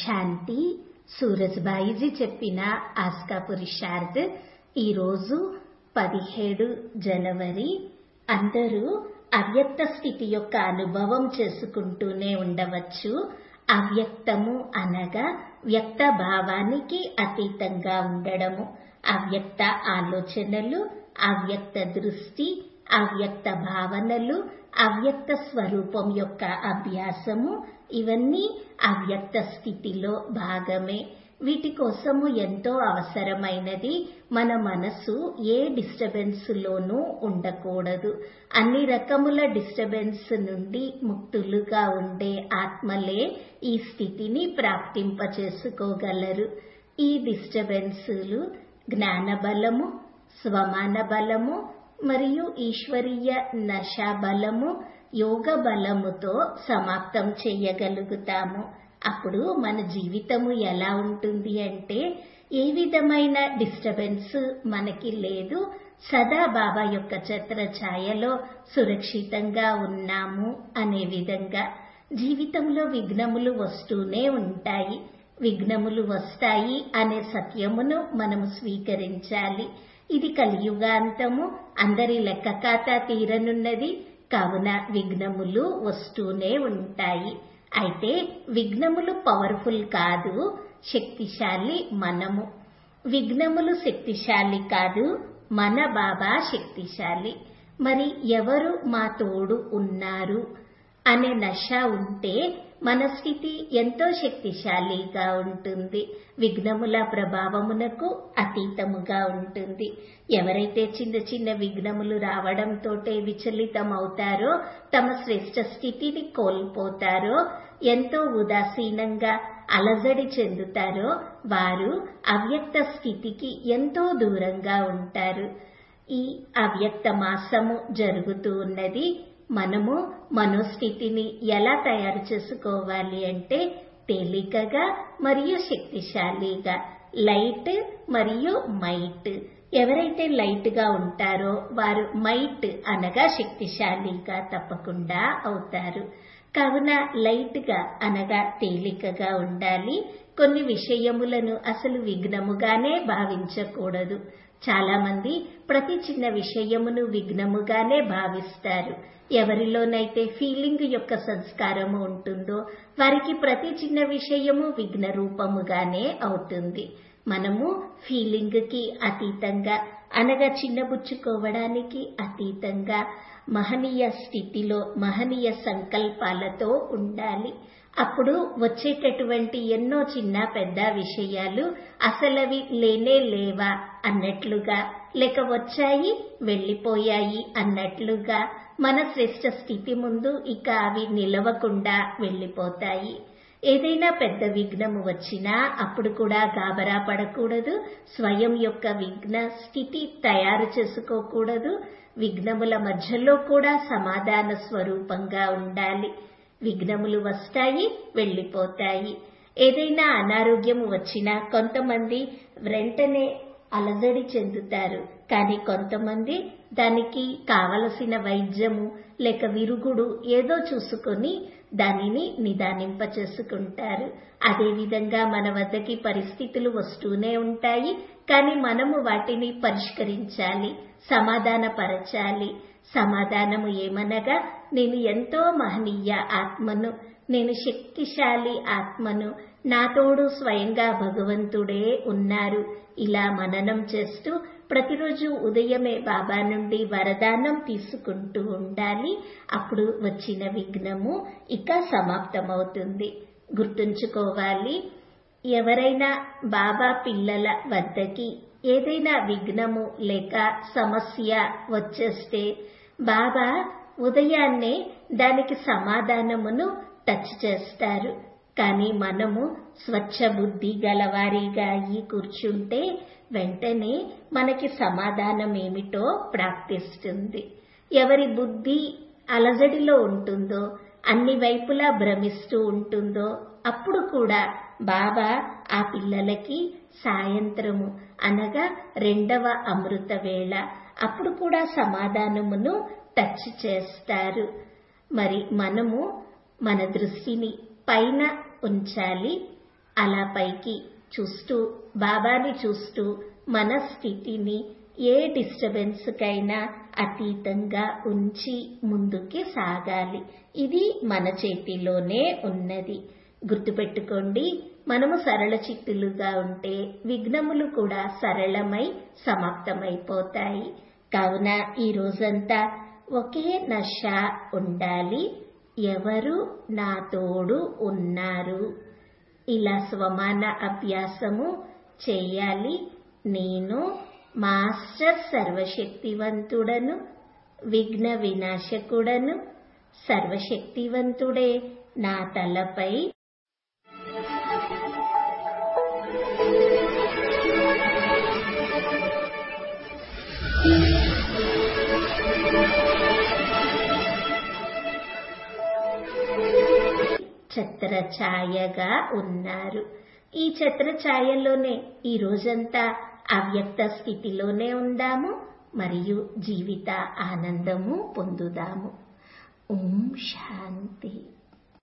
శాంతి సూరజ్బాయిజీ చెప్పిన ఆస్కా పురుషార్థ్ ఈరోజు పదిహేడు జనవరి అందరూ అవ్యక్త స్థితి యొక్క అనుభవం చేసుకుంటూనే ఉండవచ్చు అవ్యక్తము అనగా వ్యక్త భావానికి అతీతంగా ఉండడము అవ్యక్త ఆలోచనలు అవ్యక్త దృష్టి అవ్యక్త భావనలు అవ్యక్త స్వరూపం యొక్క అభ్యాసము ఇవన్నీ అవ్యక్త స్థితిలో భాగమే వీటి కోసము ఎంతో అవసరమైనది మన మనసు ఏ డిస్టర్బెన్స్ లోనూ ఉండకూడదు అన్ని రకముల డిస్టర్బెన్స్ నుండి ముక్తులుగా ఉండే ఆత్మలే ఈ స్థితిని ప్రాప్తింప చేసుకోగలరు ఈ డిస్టర్బెన్సులు జ్ఞాన బలము స్వమాన బలము మరియు ఈశ్వరీయ నశా బలము యోగ బలముతో సమాప్తం చేయగలుగుతాము అప్పుడు మన జీవితము ఎలా ఉంటుంది అంటే ఏ విధమైన డిస్టర్బెన్స్ మనకి లేదు సదా బాబా యొక్క ఛత్ర ఛాయలో సురక్షితంగా ఉన్నాము అనే విధంగా జీవితంలో విఘ్నములు వస్తూనే ఉంటాయి విఘ్నములు వస్తాయి అనే సత్యమును మనము స్వీకరించాలి ఇది కలియుగాంతము అందరి లెక్క ఖాతా తీరనున్నది కావున విఘ్నములు వస్తూనే ఉంటాయి అయితే విఘ్నములు పవర్ఫుల్ కాదు శక్తిశాలి మనము విఘ్నములు శక్తిశాలి కాదు మన బాబా శక్తిశాలి మరి ఎవరు మా తోడు ఉన్నారు అనే నష ఉంటే మన స్థితి ఎంతో శక్తిశాలిగా ఉంటుంది విఘ్నముల ప్రభావమునకు అతీతముగా ఉంటుంది ఎవరైతే చిన్న చిన్న విఘ్నములు రావడంతో విచలితమవుతారో తమ శ్రేష్ట స్థితిని కోల్పోతారో ఎంతో ఉదాసీనంగా అలజడి చెందుతారో వారు అవ్యక్త స్థితికి ఎంతో దూరంగా ఉంటారు ఈ అవ్యక్త మాసము జరుగుతూ ఉన్నది మనము మనోస్థితిని ఎలా తయారు చేసుకోవాలి అంటే తేలికగా మరియు శక్తిశాలిగా లైట్ మరియు మైట్ ఎవరైతే లైట్ గా ఉంటారో వారు మైట్ అనగా శక్తిశాలిగా తప్పకుండా అవుతారు కావున లైట్ గా అనగా తేలికగా ఉండాలి కొన్ని విషయములను అసలు విఘ్నముగానే భావించకూడదు చాలా మంది ప్రతి చిన్న విషయమును విఘ్నముగానే భావిస్తారు ఎవరిలోనైతే ఫీలింగ్ యొక్క సంస్కారము ఉంటుందో వారికి ప్రతి చిన్న విషయము విఘ్న రూపముగానే అవుతుంది మనము ఫీలింగ్ కి అతీతంగా అనగా చిన్నబుచ్చుకోవడానికి అతీతంగా మహనీయ స్థితిలో మహనీయ సంకల్పాలతో ఉండాలి అప్పుడు వచ్చేటటువంటి ఎన్నో చిన్న పెద్ద విషయాలు అసలవి లేనే లేవా అన్నట్లుగా లేక వచ్చాయి వెళ్ళిపోయాయి అన్నట్లుగా మన శ్రేష్ట స్థితి ముందు ఇక అవి నిలవకుండా వెళ్ళిపోతాయి ఏదైనా పెద్ద విఘ్నము వచ్చినా అప్పుడు కూడా గాబరా పడకూడదు స్వయం యొక్క విఘ్న స్థితి తయారు చేసుకోకూడదు విఘ్నముల మధ్యలో కూడా సమాధాన స్వరూపంగా ఉండాలి విఘ్నములు వస్తాయి వెళ్ళిపోతాయి ఏదైనా అనారోగ్యము వచ్చినా కొంతమంది వెంటనే అలజడి చెందుతారు కానీ కొంతమంది దానికి కావలసిన వైద్యము లేక విరుగుడు ఏదో చూసుకొని దానిని నిదానింప చేసుకుంటారు అదేవిధంగా మన వద్దకి పరిస్థితులు వస్తూనే ఉంటాయి కానీ మనము వాటిని పరిష్కరించాలి సమాధానపరచాలి సమాధానము ఏమనగా నేను ఎంతో మహనీయ ఆత్మను నేను శక్తిశాలి ఆత్మను నా తోడు స్వయంగా భగవంతుడే ఉన్నారు ఇలా మననం చేస్తూ ప్రతిరోజు ఉదయమే బాబా నుండి వరదానం తీసుకుంటూ ఉండాలి అప్పుడు వచ్చిన విఘ్నము ఇక సమాప్తమవుతుంది గుర్తుంచుకోవాలి ఎవరైనా బాబా పిల్లల వద్దకి ఏదైనా విఘ్నము లేక సమస్య వచ్చేస్తే బాబా ఉదయాన్నే దానికి సమాధానమును టచ్ చేస్తారు కానీ మనము స్వచ్ఛ బుద్ధి గలవారిగా అయ్యి కూర్చుంటే వెంటనే మనకి సమాధానం ఏమిటో ప్రాప్తిస్తుంది ఎవరి బుద్ధి అలజడిలో ఉంటుందో అన్ని వైపులా భ్రమిస్తూ ఉంటుందో అప్పుడు కూడా బాబా ఆ పిల్లలకి సాయంత్రము అనగా రెండవ అమృత వేళ అప్పుడు కూడా సమాధానమును టచ్ చేస్తారు మరి మనము మన దృష్టిని పైన ఉంచాలి అలా పైకి చూస్తూ బాబాని చూస్తూ మన స్థితిని ఏ డిస్టర్బెన్స్ కైనా అతీతంగా ఉంచి ముందుకి సాగాలి ఇది మన చేతిలోనే ఉన్నది గుర్తుపెట్టుకోండి మనము సరళ చిత్తులుగా ఉంటే విఘ్నములు కూడా సరళమై సమాప్తమైపోతాయి కావున ఈ రోజంతా ఒకే నష ఉండాలి ఎవరు నా తోడు ఉన్నారు ఇలా స్వమాన అభ్యాసము చేయాలి నేను మాస్టర్ సర్వశక్తివంతుడను విఘ్న వినాశకుడను సర్వశక్తివంతుడే నా తలపై ఛత్ర ఛాయగా ఉన్నారు ఈ ఛత్ర ఛాయలోనే ఈ రోజంతా అవ్యక్త స్థితిలోనే ఉందాము మరియు జీవిత ఆనందము పొందుదాము ఓం శాంతి